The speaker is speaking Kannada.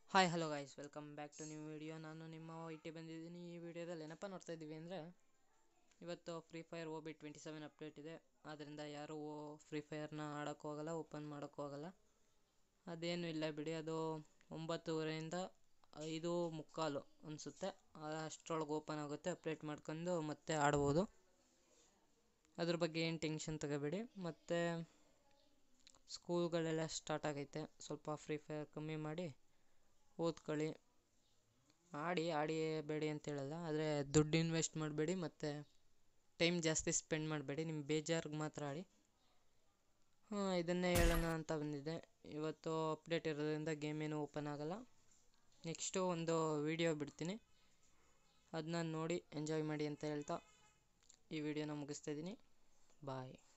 hi hello guys welcome back to new video ನಾನು ನಿಮ್ಮ ಐಟಿ ಬಂದಿದ್ದೀನಿ ಈ ವಿಡಿಯೋದಲ್ಲಿ ಏನಪ್ಪ ನೋಡ್ತಾ ಇದ್ದೀವಿ ಅಂದರೆ ಇವತ್ತು Free Fire O B twenty seven update ಇದೆ ಆದ್ದರಿಂದ ಯಾರೂ ಫ್ರೀ ಫೈರ್ನ ಆಡೋಕ್ಕೆ ಹೋಗಲ್ಲ ಓಪನ್ ಮಾಡೋಕ್ಕೆ ಹೋಗಲ್ಲ ಅದೇನು ಇಲ್ಲ ಬಿಡಿ ಅದು ಒಂಬತ್ತುವರೆಯಿಂದ ಐದು ಮುಕ್ಕಾಲು ಅನಿಸುತ್ತೆ ಅಷ್ಟರೊಳಗೆ ಓಪನ್ ಆಗುತ್ತೆ ಅಪ್ಡೇಟ್ ಮಾಡ್ಕೊಂಡು ಮತ್ತೆ ಆಡ್ಬೋದು ಅದ್ರ ಬಗ್ಗೆ ಏನು ಟೆನ್ಷನ್ ತಗೋಬೇಡಿ ಮತ್ತು ಸ್ಕೂಲ್ಗಳೆಲ್ಲ ಸ್ಟಾರ್ಟ್ ಆಗೈತೆ ಸ್ವಲ್ಪ ಫ್ರೀ ಫೈರ್ ಕಮ್ಮಿ ಮಾಡಿ ಓದ್ಕೊಳ್ಳಿ ಆಡಿ ಆಡಿ ಬೇಡಿ ಅಂತ ಹೇಳಲ್ಲ ಆದರೆ ದುಡ್ಡು ಇನ್ವೆಸ್ಟ್ ಮಾಡಬೇಡಿ ಮತ್ತು ಟೈಮ್ ಜಾಸ್ತಿ ಸ್ಪೆಂಡ್ ಮಾಡಬೇಡಿ ನಿಮ್ಮ ಬೇಜಾರಿಗೆ ಮಾತ್ರ ಆಡಿ ಹಾಂ ಇದನ್ನೇ ಹೇಳೋಣ ಅಂತ ಬಂದಿದ್ದೆ ಇವತ್ತು ಅಪ್ಡೇಟ್ ಇರೋದ್ರಿಂದ ಗೇಮ್ ಏನೂ ಓಪನ್ ಆಗೋಲ್ಲ ನೆಕ್ಸ್ಟು ಒಂದು ವಿಡಿಯೋ ಬಿಡ್ತೀನಿ ಅದನ್ನ ನೋಡಿ ಎಂಜಾಯ್ ಮಾಡಿ ಅಂತ ಹೇಳ್ತಾ ಈ ವಿಡಿಯೋನ ಮುಗಿಸ್ತಾ ಇದ್ದೀನಿ ಬಾಯ್